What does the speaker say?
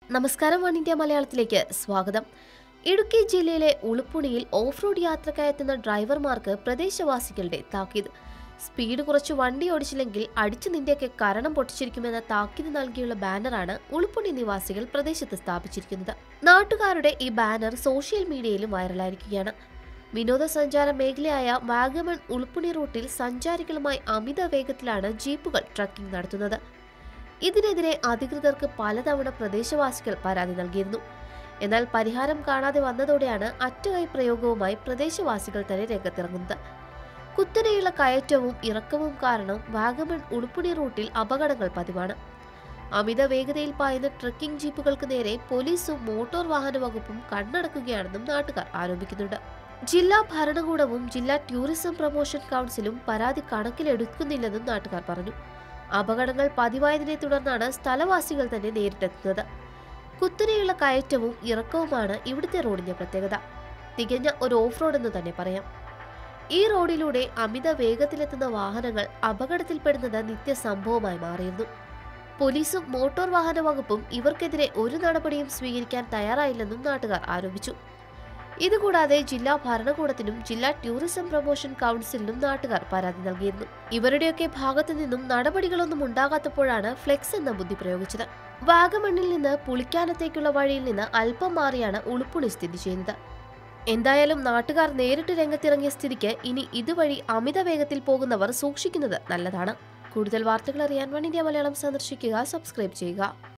നമസ്കാരം one India മലയാളത്തിലേക്ക് സ്വാഗതം ഇടുക്കി ജില്ലയിലെ ഉളുപ്പുണിയിൽ ഓഫ് റോഡ് യാത്രക്കായി എത്തുന്ന ഡ്രൈവർമാർക്ക് പ്രദേശവാസികളുടെ താക്കീത് സ്പീഡ് കുറച്ച് വണ്ടി ഓടിച്ചില്ലെങ്കിൽ അടിച്ചു നിന്റെയൊക്കെ കരണം പൊട്ടിച്ചിരിക്കുമെന്ന താക്കീത് നൽകിയുള്ള ബാനറാണ് ഉളുപ്പുണി നിവാസികൾ പ്രദേശത്ത് സ്ഥാപിച്ചിരിക്കുന്നത് നാട്ടുകാരുടെ ഈ ബാനർ സോഷ്യൽ മീഡിയയിലും വൈറലായിരിക്കുകയാണ് വിനോദസഞ്ചാര മേഖലയായ വാഗമൺ ഉളുപ്പുണി റൂട്ടിൽ സഞ്ചാരികളുമായി അമിത വേഗത്തിലാണ് ജീപ്പുകൾ ട്രക്കിംഗ് നടത്തുന്നത് ഇതിനെതിരെ അധികൃതർക്ക് പലതവണ പ്രദേശവാസികൾ പരാതി നൽകിയിരുന്നു എന്നാൽ പരിഹാരം കാണാതെ വന്നതോടെയാണ് അറ്റുകൈ പ്രയോഗവുമായി പ്രദേശവാസികൾ തന്നെ രംഗത്തിറങ്ങുന്നത് കുത്തനെയുള്ള കയറ്റവും ഇറക്കവും കാരണം വാഗമൺ ഉളുപ്പുണി റൂട്ടിൽ അപകടങ്ങൾ പതിവാണ് അമിത വേഗതയിൽ പായുന്ന ട്രക്കിംഗ് ജീപ്പുകൾക്ക് നേരെ പോലീസും മോട്ടോർ വാഹന വകുപ്പും കണ്ണടക്കുകയാണെന്നും നാട്ടുകാർ ആരോപിക്കുന്നുണ്ട് ജില്ലാ ഭരണകൂടവും ജില്ലാ ടൂറിസം പ്രൊമോഷൻ കൗൺസിലും പരാതി കണക്കിലെടുക്കുന്നില്ലെന്നും നാട്ടുകാർ പറഞ്ഞു അപകടങ്ങൾ പതിവായതിനെ തുടർന്നാണ് സ്ഥലവാസികൾ തന്നെ നേരിട്ടെത്തുന്നത് കുത്തനെയുള്ള കയറ്റവും ഇറക്കവുമാണ് ഇവിടുത്തെ റോഡിന്റെ പ്രത്യേകത തികഞ്ഞ ഒരു ഓഫ് റോഡ് എന്ന് തന്നെ പറയാം ഈ റോഡിലൂടെ അമിത വേഗത്തിലെത്തുന്ന വാഹനങ്ങൾ അപകടത്തിൽപ്പെടുന്നത് നിത്യസംഭവമായി മാറിയിരുന്നു പോലീസും മോട്ടോർ വാഹന വകുപ്പും ഇവർക്കെതിരെ ഒരു നടപടിയും സ്വീകരിക്കാൻ തയ്യാറായില്ലെന്നും നാട്ടുകാർ ആരോപിച്ചു ഇതുകൂടാതെ ജില്ലാ ഭരണകൂടത്തിനും ജില്ലാ ടൂറിസം പ്രൊമോഷൻ കൗൺസിലിനും നാട്ടുകാർ പരാതി നൽകിയിരുന്നു ഇവരുടെയൊക്കെ ഭാഗത്തു നിന്നും നടപടികളൊന്നും ഉണ്ടാകാത്തപ്പോഴാണ് ഫ്ലെക്സ് എന്ന ബുദ്ധി പ്രയോഗിച്ചത് വാഗമണ്ണിൽ നിന്ന് പുളിക്കാനത്തേക്കുള്ള വഴിയിൽ നിന്ന് അല്പം മാറിയാണ് ഉളുപ്പുണി സ്ഥിതി ചെയ്യുന്നത് എന്തായാലും നാട്ടുകാർ നേരിട്ട് രംഗത്തിറങ്ങിയ സ്ഥിതിക്ക് ഇനി ഇതുവഴി അമിത വേഗത്തിൽ പോകുന്നവർ സൂക്ഷിക്കുന്നത് നല്ലതാണ് കൂടുതൽ വാർത്തകൾ അറിയാൻ വൺ ഇന്ത്യ മലയാളം സന്ദർശിക്കുക സബ്സ്ക്രൈബ് ചെയ്യുക